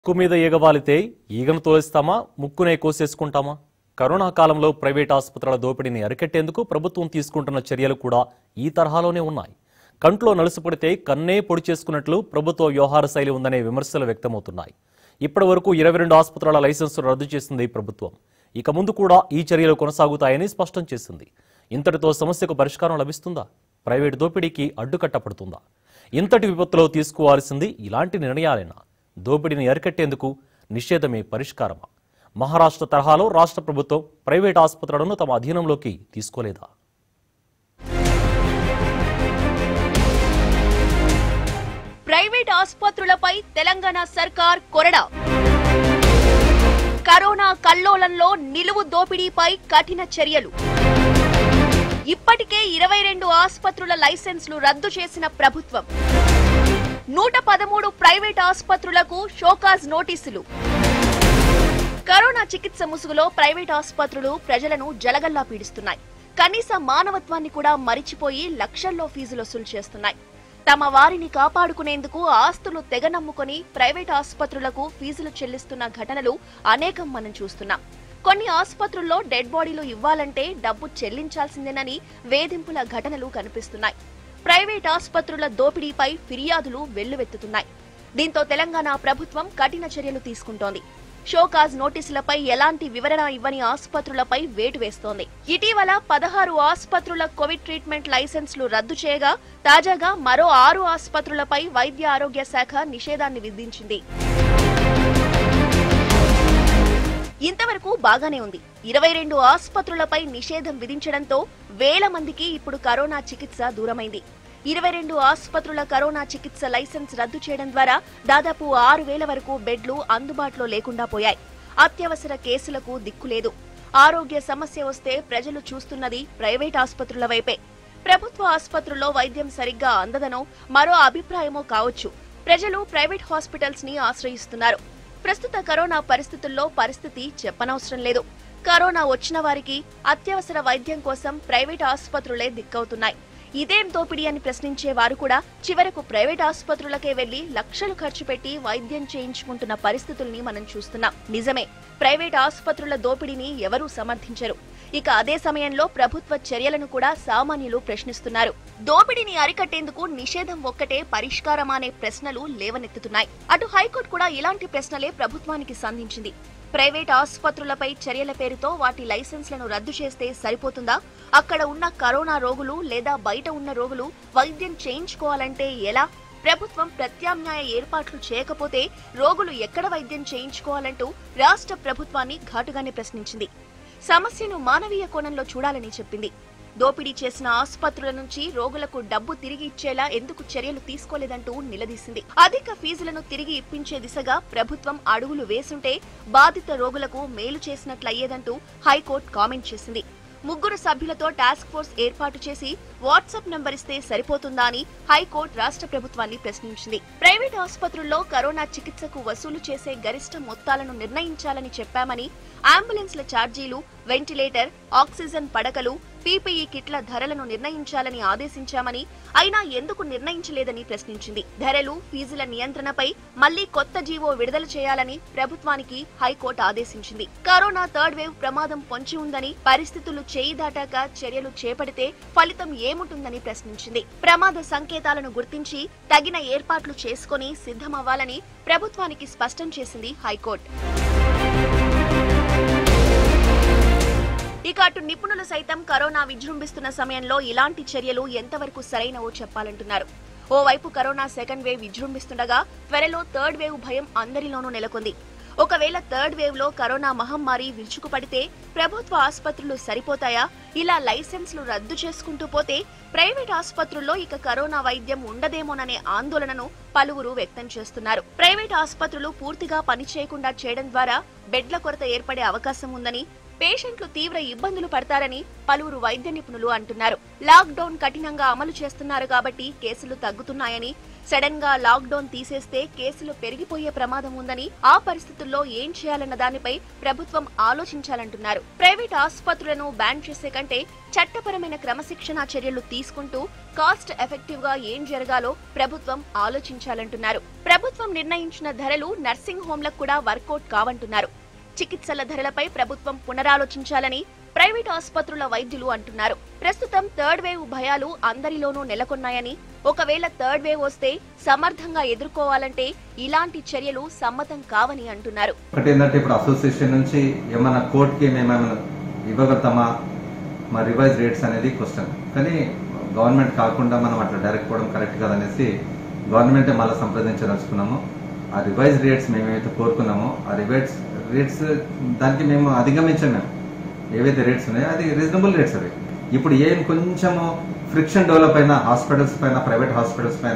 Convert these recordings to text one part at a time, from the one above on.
ముక్కు మీద ఈగవాలితే ఈగను తోలిస్తామా ముక్కునే కోసేసుకుంటామా కరోనా కాలంలో ప్రైవేట్ ఆసుపత్రుల దోపిడీని అరికట్టేందుకు ప్రభుత్వం తీసుకుంటున్న చర్యలు కూడా ఈ తరహాలోనే ఉన్నాయి కంట్లో నలుసుపడితే కన్నే పొడి చేసుకున్నట్లు ప్రభుత్వ వ్యవహార శైలి ఉందనే విమర్శలు వ్యక్తమవుతున్నాయి ఇప్పటి వరకు ఇరవై రెండు ఆసుపత్రుల లైసెన్సులు రద్దు చేసింది ప్రభుత్వం ఇక ముందు కూడా ఈ చర్యలు కొనసాగుతాయని స్పష్టం చేసింది ఇంతటితో సమస్యకు పరిష్కారం లభిస్తుందా ప్రైవేట్ దోపిడీకి అడ్డుకట్టపడుతుందా ఇంతటి విపత్తులో తీసుకోవాల్సింది ఇలాంటి నిర్ణయాలేనా దోపిడీని అరికట్టేందుకు నిషేధమే పరిష్కారమా మహారాష్ట్ర తరహాలో రాష్ట్ర ప్రభుత్వం ప్రైవేట్ ఆసుపత్రులను తమ అధీనంలోకి తీసుకోలేదా ప్రైవేట్ ఆసుపత్రులపై తెలంగాణ సర్కార్ కొరడా కరోనా కల్లోలంలో నిలువు దోపిడీపై కఠిన చర్యలు ఇప్పటికే ఇరవై రెండు ఆసుపత్రుల లైసెన్సులు రద్దు చేసిన ప్రభుత్వం నూట పదమూడు ప్రైవేట్ ఆసుపత్రులకు షోకాజ్ నోటీసులు కరోనా చికిత్స ముసుగులో ప్రైవేట్ ఆసుపత్రులు ప్రజలను జలగల్లా పీడిస్తున్నాయి కనీస మానవత్వాన్ని కూడా మరిచిపోయి లక్షల్లో ఫీజులు వసూలు చేస్తున్నాయి తమ వారిని కాపాడుకునేందుకు ఆస్తులు తెగ నమ్ముకొని ప్రైవేట్ ఆసుపత్రులకు ఫీజులు చెల్లిస్తున్న ఘటనలు అనేకం మనం చూస్తున్నాం కొన్ని ఆసుపత్రుల్లో డెడ్ బాడీలు ఇవ్వాలంటే డబ్బు చెల్లించాల్సిందేనని వేధింపుల ఘటనలు కనిపిస్తున్నాయి ప్రైవేట్ ఆసుపత్రుల దోపిడీపై ఫిర్యాదులు వెల్లువెత్తుతున్నాయి దీంతో తెలంగాణ ప్రభుత్వం కఠిన చర్యలు తీసుకుంటోంది షోకాజ్ నోటీసులపై ఎలాంటి వివరణ ఇవ్వని ఆసుపత్రులపై వేటు వేస్తోంది ఇటీవల పదహారు ఆసుపత్రుల కోవిడ్ ట్రీట్మెంట్ లైసెన్సులు రద్దు చేయగా తాజాగా మరో ఆరు ఆసుపత్రులపై వైద్య ఆరోగ్య శాఖ నిషేధాన్ని విధించింది ఇంతవరకు బాగానే ఉంది ఇరవై రెండు ఆసుపత్రులపై నిషేధం విధించడంతో వేల మందికి ఇప్పుడు కరోనా చికిత్స దూరమైంది ఇరవై రెండు ఆసుపత్రుల కరోనా చికిత్స లైసెన్స్ రద్దు చేయడం ద్వారా దాదాపు ఆరు వేల వరకు బెడ్లు అందుబాటులో లేకుండా పోయాయి అత్యవసర కేసులకు దిక్కులేదు ఆరోగ్య సమస్య వస్తే ప్రజలు చూస్తున్నది ప్రైవేట్ ఆసుపత్రుల వైపే ప్రభుత్వ ఆసుపత్రుల్లో వైద్యం సరిగ్గా అందదనో మరో అభిప్రాయమో కావచ్చు ప్రజలు ప్రైవేట్ హాస్పిటల్స్ ని ఆశ్రయిస్తున్నారు ప్రస్తుత కరోనా పరిస్థితుల్లో పరిస్థితి చెప్పనవసరం లేదు కరోనా వచ్చిన వారికి అత్యవసర వైద్యం కోసం ప్రైవేట్ ఆసుపత్రులే దిక్కవుతున్నాయి ఇదేం దోపిడీ అని ప్రశ్నించే వారు కూడా చివరకు ప్రైవేట్ ఆసుపత్రులకే వెళ్లి లక్షలు ఖర్చు పెట్టి వైద్యం చేయించుకుంటున్న పరిస్థితుల్ని మనం చూస్తున్నాం నిజమే ప్రైవేట్ ఆసుపత్రుల దోపిడీని ఎవరూ సమర్థించరు ఇక అదే సమయంలో ప్రభుత్వ చర్యలను కూడా సామాన్యులు ప్రశ్నిస్తున్నారు దోపిడీని అరికట్టేందుకు నిషేధం ఒక్కటే పరిష్కారమా అనే ప్రశ్నలు లేవనెత్తుతున్నాయి అటు హైకోర్టు కూడా ఇలాంటి ప్రశ్నలే ప్రభుత్వానికి సంధించింది ప్రైవేట్ ఆసుపత్రులపై చర్యల పేరుతో వాటి లైసెన్స్లను రద్దు చేస్తే సరిపోతుందా అక్కడ ఉన్న కరోనా రోగులు లేదా బయట ఉన్న రోగులు వైద్యం చేయించుకోవాలంటే ఎలా ప్రభుత్వం ప్రత్యామ్నాయ ఏర్పాట్లు చేయకపోతే రోగులు ఎక్కడ వైద్యం చేయించుకోవాలంటూ రాష్ట్ర ప్రభుత్వాన్ని ఘాటుగానే ప్రశ్నించింది సమస్యను మానవీయ కోణంలో చూడాలని చెప్పింది దోపిడీ చేసిన ఆసుపత్రుల నుంచి రోగులకు డబ్బు తిరిగి ఇచ్చేలా ఎందుకు చర్యలు తీసుకోలేదంటూ నిలదీసింది అధిక ఫీజులను తిరిగి ఇప్పించే దిశగా ప్రభుత్వం అడుగులు వేసుంటే బాధిత రోగులకు మేలు చేసినట్లయ్యేదంటూ హైకోర్టు కామెంట్ చేసింది ముగ్గురు సభ్యులతో టాస్క్ ఫోర్స్ ఏర్పాటు చేసి వాట్సాప్ నంబర్ ఇస్తే సరిపోతుందా అని హైకోర్టు రాష్ట్ర ప్రభుత్వాన్ని ప్రశ్నించింది ప్రైవేట్ ఆసుపత్రుల్లో కరోనా చికిత్సకు వసూలు చేసే గరిష్ట మొత్తాలను నిర్ణయించాలని చెప్పామని అంబులెన్స్ల ఛార్జీలు వెంటిలేటర్ ఆక్సిజన్ పడకలు పీపీఈ కిట్ల ధరలను నిర్ణయించాలని ఆదేశించామని అయినా ఎందుకు నిర్ణయించలేదని ప్రశ్నించింది ధరలు ఫీజుల నియంత్రణపై మళ్లీ కొత్త జీవో విడుదల చేయాలని ప్రభుత్వానికి హైకోర్టు ఆదేశించింది కరోనా థర్డ్ వేవ్ ప్రమాదం పొంచి ఉందని పరిస్థితులు చేయి దాటాక చర్యలు చేపడితే ఫలితం ఏముంటుందని ప్రశ్నించింది ప్రమాద సంకేతాలను గుర్తించి తగిన ఏర్పాట్లు చేసుకుని సిద్ధమవ్వాలని ప్రభుత్వానికి స్పష్టం చేసింది హైకోర్టు ఇక అటు నిపుణులు సైతం కరోనా విజృంభిస్తున్న సమయంలో ఇలాంటి చర్యలు ఎంతవరకు సరైనవో చెప్పాలంటున్నారు ఓవైపు కరోనా సెకండ్ వేవ్ విజృంభిస్తుండగా త్వరలో థర్డ్ వేవ్ భయం అందరిలోనూ నెలకొంది ఒకవేళ థర్డ్ వేవ్ లో కరోనా మహమ్మారి విరుచుకుపడితే ప్రభుత్వ ఆసుపత్రులు సరిపోతాయా ఇలా లైసెన్స్లు రద్దు చేసుకుంటూ పోతే ప్రైవేట్ ఆసుపత్రుల్లో ఇక కరోనా వైద్యం ఉండదేమోననే ఆందోళనను పలువురు వ్యక్తం చేస్తున్నారు ప్రైవేట్ ఆసుపత్రులు పూర్తిగా పనిచేయకుండా చేయడం ద్వారా బెడ్ల కొరత ఏర్పడే అవకాశం ఉందని పేషెంట్లు తీవ్ర ఇబ్బందులు పడతారని పలువురు వైద్య నిపుణులు అంటున్నారు లాక్ డౌన్ కఠినంగా అమలు చేస్తున్నారు కాబట్టి కేసులు తగ్గుతున్నాయని సడన్ గా లాక్ డౌన్ తీసేస్తే కేసులు పెరిగిపోయే ప్రమాదం ఉందని ఆ పరిస్థితుల్లో ఏం చేయాలన్న దానిపై ప్రభుత్వం ఆలోచించాలంటున్నారు ప్రైవేట్ ఆసుపత్రులను బ్యాన్ చేసే కంటే చట్టపరమైన క్రమశిక్షణా చర్యలు తీసుకుంటూ కాస్ట్ ఎఫెక్టివ్ గా ఏం జరగాలో ప్రభుత్వం ఆలోచించాలంటున్నారు ప్రభుత్వం నిర్ణయించిన ధరలు నర్సింగ్ హోంలకు కూడా వర్కౌట్ కావంటున్నారు చికిత్సల ధరలపై ప్రభుత్వం పునరాలోచించాలని ప్రైవేట్ ఆసుపత్రుల వైద్యులు అంటున్నారు ప్రస్తుతం థర్డ్ వేవ్ భయాలు అందరిలోనూ నెలకొన్నాయని ఒకవేళ థర్డ్ వేవ్ వస్తే సమర్థంగా ఎదుర్కోవాలంటే ఇలాంటి చర్యలు సమ్మతం కావని అంటున్నారు ఒకటి ఏంటంటే ఇప్పుడు అసోసియేషన్ నుంచి ఏమన్నా కోర్టుకి మేమేమైనా ఇవ్వగలుగుతామా మా రివైజ్ రేట్స్ అనేది క్వశ్చన్ కానీ గవర్నమెంట్ కాకుండా మనం అట్లా డైరెక్ట్ పోవడం కరెక్ట్ కాదనేసి గవర్నమెంటే మళ్ళీ సంప్రదించదలుచుకున్నాము ఆ రివైజ్ రేట్స్ మేము ఏవైతే కోరుకున్నామో ఆ రివైజ్ రేట్స్ దానికి మేము అధిగమించాం మేము ఏవైతే రేట్స్ ఉన్నాయో అది రీజనబుల్ రేట్స్ అవి ఇప్పుడు ఏం కొంచెము ఫ్రిక్షన్ డెవలప్ అయిన హాస్పిటల్స్ పైన ప్రైవేట్ హాస్పిటల్స్ పైన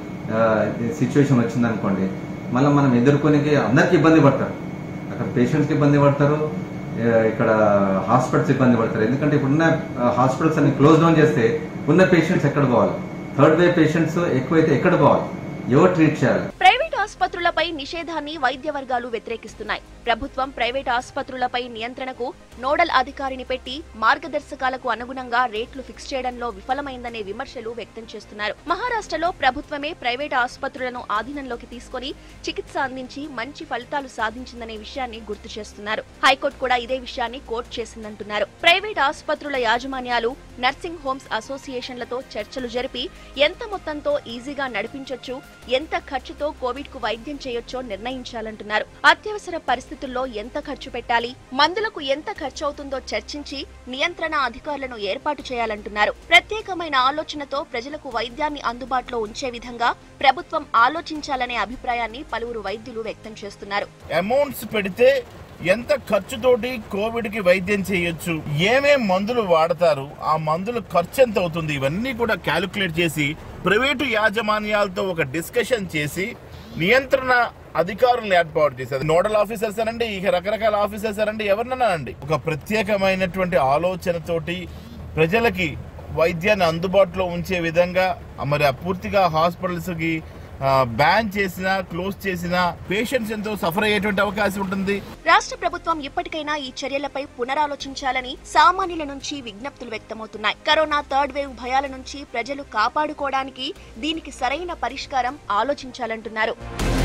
సిచ్యువేషన్ వచ్చిందనుకోండి మళ్ళీ మనం ఎదుర్కొనికి అందరికి ఇబ్బంది పడతారు అక్కడ పేషెంట్స్కి ఇబ్బంది పడతారు ఆ, ఇక్కడ హాస్పిటల్స్ ఇబ్బంది పడతారు ఎందుకంటే ఇప్పుడున్న హాస్పిటల్స్ అన్ని క్లోజ్ డౌన్ చేస్తే ఉన్న పేషెంట్స్ ఎక్కడ పోవాలి థర్డ్ వే పేషెంట్స్ ఎక్కువైతే ఎక్కడ పోవాలి ఎవరు ట్రీట్ చేయాలి ప్రైవేట్ ఆసుపత్రులపై నిషేధాన్ని వైద్య వర్గాలు వ్యతిరేకిస్తున్నాయి ప్రభుత్వం ప్రైవేట్ ఆసుపత్రులపై నియంత్రణకు నోడల్ అధికారిని పెట్టి మార్గదర్శకాలకు అనుగుణంగా రేట్లు ఫిక్స్ చేయడంలో విఫలమైందనే విమర్శలు వ్యక్తం చేస్తున్నారు మహారాష్ట్రలో ప్రభుత్వమే ప్రైవేట్ ఆసుపత్రులను ఆధీనంలోకి తీసుకొని చికిత్స అందించి మంచి ఫలితాలు సాధించిందనే విషయాన్ని గుర్తు చేస్తున్నారు హైకోర్టు కూడా ఇదే విషయాన్ని కోర్టు చేసిందంటున్నారు ప్రైవేట్ ఆసుపత్రుల యాజమాన్యాలు నర్సింగ్ హోమ్స్ అసోసియేషన్లతో చర్చలు జరిపి ఎంత మొత్తంతో ఈజీగా నడిపించొచ్చు ఎంత ఖర్చుతో కోవిడ్ కు వైద్యం చేయొచ్చో నిర్ణయించాలంటున్నారు అత్యవసర పరిస్థితుల్లో ఎంత ఖర్చు పెట్టాలి మందులకు ఎంత ఖర్చు అవుతుందో చర్చించి నియంత్రణ అధికారులను ఏర్పాటు చేయాలంటున్నారు ప్రత్యేకమైన ఆలోచనతో ప్రజలకు వైద్యాన్ని అందుబాటులో ఉంచే విధంగా ప్రభుత్వం ఆలోచించాలనే అభిప్రాయాన్ని పలువురు వైద్యులు వ్యక్తం చేస్తున్నారు అమౌంట్స్ పెడితే ఎంత ఖర్చుతోటి కోవిడ్ కి వైద్యం చేయొచ్చు ఏమేం మందులు వాడతారు ఆ మందుల ఖర్చు ఎంత అవుతుంది ఇవన్నీ కూడా క్యాలిక్యులేట్ చేసి ప్రైవేటు యాజమాన్యాలతో ఒక డిస్కషన్ చేసి నియంత్రణ అధికారులను ఏర్పాటు చేశారు నోడల్ ఆఫీసర్స్ అనండి ఇక రకరకాల ఆఫీసర్స్ అనండి ఎవరినన్నా అండి ఒక ప్రత్యేకమైనటువంటి ఆలోచనతోటి ప్రజలకి వైద్యాన్ని అందుబాటులో ఉంచే విధంగా మరి ఆ పూర్తిగా హాస్పిటల్స్ కి బ్యాన్ చేసినా క్లోజ్ చేసినా పేషెంట్స్ ఎంతో సఫర్ అయ్యేటువంటి అవకాశం ఉంటుంది రాష్ట్ర ప్రభుత్వం ఇప్పటికైనా ఈ చర్యలపై పునరాలోచించాలని సామాన్యుల నుంచి విజ్ఞప్తులు వ్యక్తమవుతున్నాయి కరోనా థర్డ్ వేవ్ భయాల నుంచి ప్రజలు కాపాడుకోవడానికి దీనికి సరైన పరిష్కారం ఆలోచించాలంటున్నారు